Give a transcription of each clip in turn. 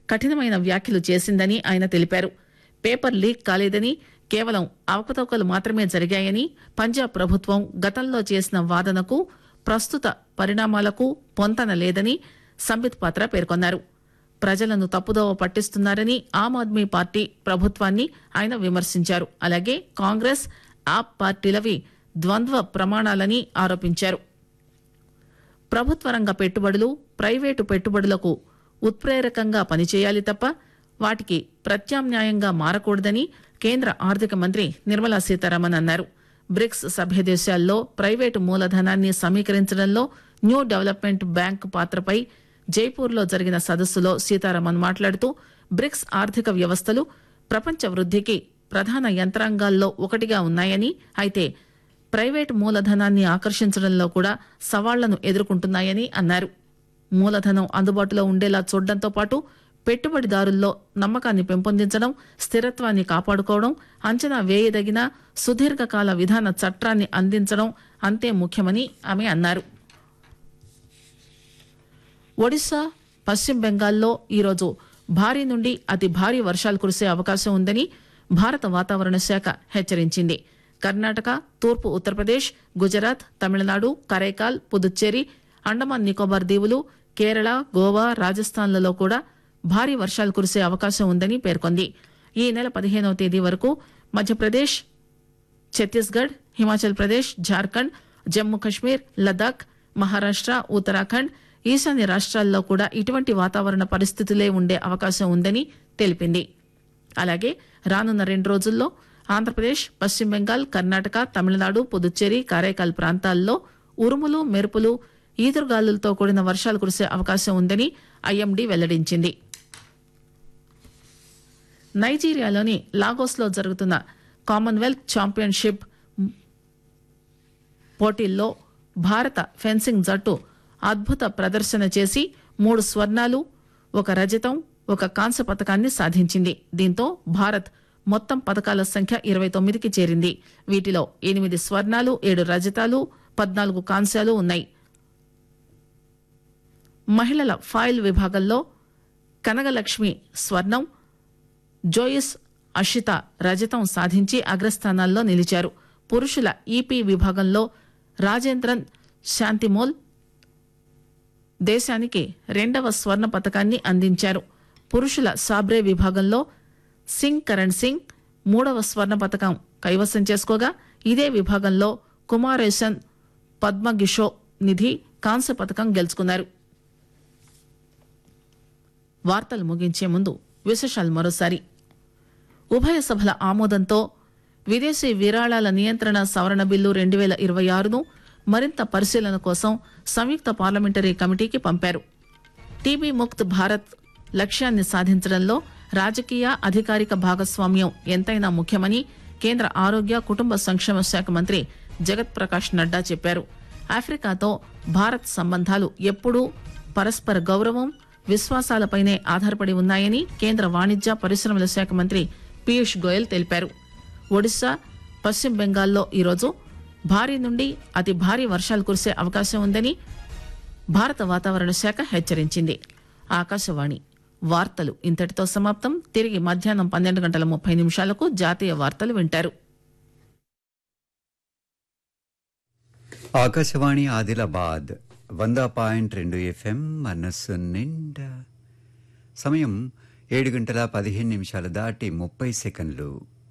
కఠినమైన వ్యాఖ్యలు చేసిందని ఆయన తెలిపారు పేపర్ లీక్ కాలేదని కేవలం అవకతవకలు మాత్రమే జరిగాయని పంజాబ్ ప్రభుత్వం గతంలో చేసిన వాదనకు ప్రస్తుత పరిణామాలకు పొంతన లేదని సంబిత్ పాత్ర పేర్కొన్నారు ప్రజలను తప్పుదోవ పట్టిస్తున్నారని ఆమ్ ఆద్మీ పార్టీ ప్రభుత్వాన్ని ఆయన విమర్శించారు అలాగే కాంగ్రెస్ ఆప్ పార్టీలవి ద్వంద్వ ప్రమాణాలని ఆరోపించారు ప్రభుత్వ రంగ పెట్టుబడులు ప్రైవేటు పెట్టుబడులకు ఉత్ప్రేరకంగా పనిచేయాలి తప్ప వాటికి ప్రత్యామ్నాయంగా మారకూడదని కేంద్ర ఆర్థిక మంత్రి నిర్మలా సీతారామన్ అన్నారు బ్రిక్స్ సభ్య దేశాల్లో ప్రైవేటు మూలధనాన్ని సమీకరించడంలో న్యూ డెవలప్మెంట్ బ్యాంక్ పాత్రపై జైపూర్లో జరిగిన సదస్సులో సీతారామన్ మాట్లాడుతూ బ్రిక్స్ ఆర్థిక వ్యవస్థలు ప్రపంచ వృద్ధికి ప్రధాన యంత్రాంగాల్లో ఒకటిగా ఉన్నాయని అయితే ప్రైవేటు మూలధనాన్ని ఆకర్షించడంలో కూడా సవాళ్లను ఎదుర్కొంటున్నాయని అన్నారు మూలధనం అందుబాటులో ఉండేలా చూడడంతో పాటు పెట్టుబడిదారుల్లో నమ్మకాన్ని పెంపొందించడం స్థిరత్వాన్ని కాపాడుకోవడం అంచనా వేయదగిన సుదీర్ఘకాల విధాన చట్టాన్ని అందించడం అంతే ముఖ్యమని ఆమె అన్నారు ఒడిశా పశ్చిమ బెంగాల్లో ఈరోజు భారీ నుండి అతి భారీ వర్షాలు కురిసే అవకాశం ఉందని భారత వాతావరణ శాఖ హెచ్చరించింది కర్ణాటక తూర్పు ఉత్తరప్రదేశ్ గుజరాత్ తమిళనాడు కరైకాల్ పుదుచ్చేరి అండమాన్ నికోబార్ దీవులు కేరళ గోవా రాజస్థాన్లలో కూడా భారీ వర్షాలు కురిసే అవకాశం ఉందని పేర్కొంది ఈ నెల పదిహేనవ తేదీ వరకు మధ్యప్రదేశ్ ఛత్తీస్గఢ్ హిమాచల్ ప్రదేశ్ జార్ఖండ్ జమ్మూ కశ్మీర్ లదాఖ్ మహారాష్ట ఉత్తరాఖండ్ ఈశాన్య రాష్ట్రాల్లో కూడా ఇటువంటి వాతావరణ పరిస్థితులే ఉండే అవకాశం ఉందని తెలిపింది అలాగే రానున్న రెండు రోజుల్లో ఆంధ్రప్రదేశ్ పశ్చిమ బెంగాల్ కర్ణాటక తమిళనాడు పుదుచ్చేరి కారైకాల్ ప్రాంతాల్లో ఉరుములు మెరుపులు ఈదురుగాలులతో కూడిన వర్షాలు కురిసే అవకాశం ఉందని ఐఎండీ వెల్లడించింది నైజీరియాలోని లాగోస్ లో జరుగుతున్న కామన్వెల్త్ ఛాంపియన్షిప్ పోటీల్లో భారత ఫెన్సింగ్ జట్టు అద్భుత ప్రదర్శన చేసి మూడు స్వర్ణాలు ఒక రజతం ఒక కాంస్య పథకాన్ని సాధించింది దీంతో భారత్ మొత్తం పథకాల సంఖ్య ఇరవై తొమ్మిదికి చేరింది వీటిలో ఎనిమిది స్వర్ణాలు ఏడు రజతాలు పద్నాలుగు కాంస్యాలు ఉన్నాయి మహిళల ఫాయిల్ విభాగంలో కనగలక్ష్మి స్వర్ణం జోయిస్ అషిత రజతం సాధించి అగ్రస్థానాల్లో నిలిచారు పురుషుల ఈపీ విభాగంలో రాజేంద్రన్ శాంతిమోల్ దేశానికి రెండవ స్వర్ణ పతకాన్ని అందించారు పురుషుల సాబ్రే విభాగంలో సింగ్ కరణ్ సింగ్ మూడవ స్వర్ణ పతకం కైవసం చేసుకోగా ఇదే విభాగంలో కుమారేశన్ పద్మగిషో నిధి కాంస్య పతకం గెలుచుకున్నారు వార్తలు ముగించే ముందు విశేషాలు మరోసారి ఉభయ సభల ఆమోదంతో విదేశీ విరాళాల నియంత్రణ సవరణ బిల్లు రెండు వేల ఇరవై ఆరును మరింత పరిశీలన కోసం సంయుక్త పార్లమెంటరీ కమిటీకి పంపారు టీబీ ముక్త్ భారత్ లక్ష్యాన్ని సాధించడంలో రాజకీయ అధికారిక భాగస్వామ్యం ఎంతైనా ముఖ్యమని కేంద్ర ఆరోగ్య కుటుంబ సంక్షేమ శాఖ మంత్రి జగత్ ప్రకాష్ నడ్డా చెప్పారు ఆఫ్రికాతో భారత్ సంబంధాలు ఎప్పుడూ పరస్పర గౌరవం విశ్వాసాలపైనే ఆధారపడి ఉన్నాయని కేంద్ర వాణిజ్య పరిశ్రమల శాఖ మంత్రి పీయూష్ గోయల్ తెలిపారు ఒడిశా పశ్చిమ బెంగాల్లో ఈరోజు భారీ నుండి అతి భారీ వర్షాలు కురిసే అవకాశం ఉందని భారత వాతావరణ శాఖ హెచ్చరించింది ఆకాశవాణి వార్తలు ఇంతటితో సమాప్తం తిరిగి మధ్యాహ్నం పన్నెండు గంటల ముప్పై నిమిషాలకు జాతీయ వార్తలు వింటారు ఆకాశవాణి ఆదిలాబాద్ వంద పాయింట్ రెండు ఎఫ్ఎం మనస్సు నిండా సమయం ఏడు గంటల పదిహేను నిమిషాలు దాటి ముప్పై సెకండ్లు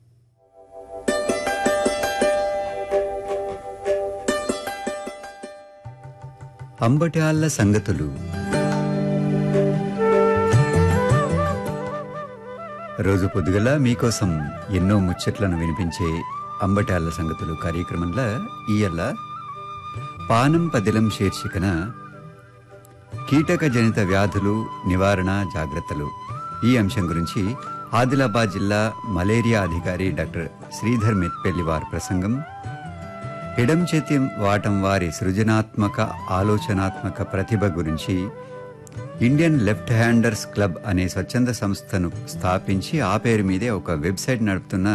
అంబటాళ్ల సంగతులు రోజు పొద్దుగల మీకోసం ఎన్నో ముచ్చట్లను వినిపించే అంబటాళ్ల సంగతులు కార్యక్రమంలో ఇయల్ల పానం పదిలం శీర్షికన కీటక జనిత వ్యాధులు నివారణ జాగ్రత్తలు ఈ అంశం గురించి ఆదిలాబాద్ జిల్లా మలేరియా అధికారి డాక్టర్ శ్రీధర్ మెట్పెల్లి వారి ప్రసంగం ఎడం చేతి వాటం వారి సృజనాత్మక ఆలోచనాత్మక ప్రతిభ గురించి ఇండియన్ లెఫ్ట్ హ్యాండర్స్ క్లబ్ అనే స్వచ్ఛంద సంస్థను స్థాపించి ఆ పేరు మీదే ఒక వెబ్సైట్ నడుపుతున్న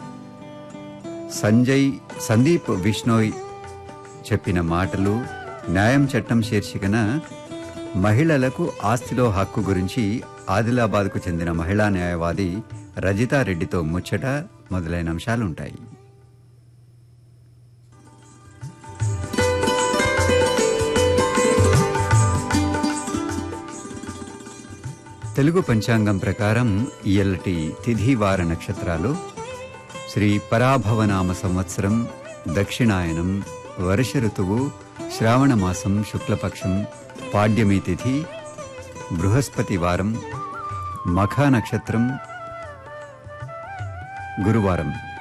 సంజయ్ సందీప్ విష్ణోయ్ చెప్పిన మాటలు న్యాయం చట్టం శీర్షికన మహిళలకు ఆస్తిలో హక్కు గురించి ఆదిలాబాద్కు చెందిన మహిళా న్యాయవాది రజితారెడ్డితో ముచ్చట మొదలైన అంశాలుంటాయి తెలుగు పంచాంగం ప్రకారం ఇయల్లటి తిథి వార నక్షత్రాలు శ్రీ పరాభవనామ సంవత్సరం దక్షిణాయనం వర్ష ఋతువు శ్రావణ మాసం శుక్లపక్షం పాడ్యమి తిథి బృహస్పతి వారం మఖా నక్షత్రం గురువారం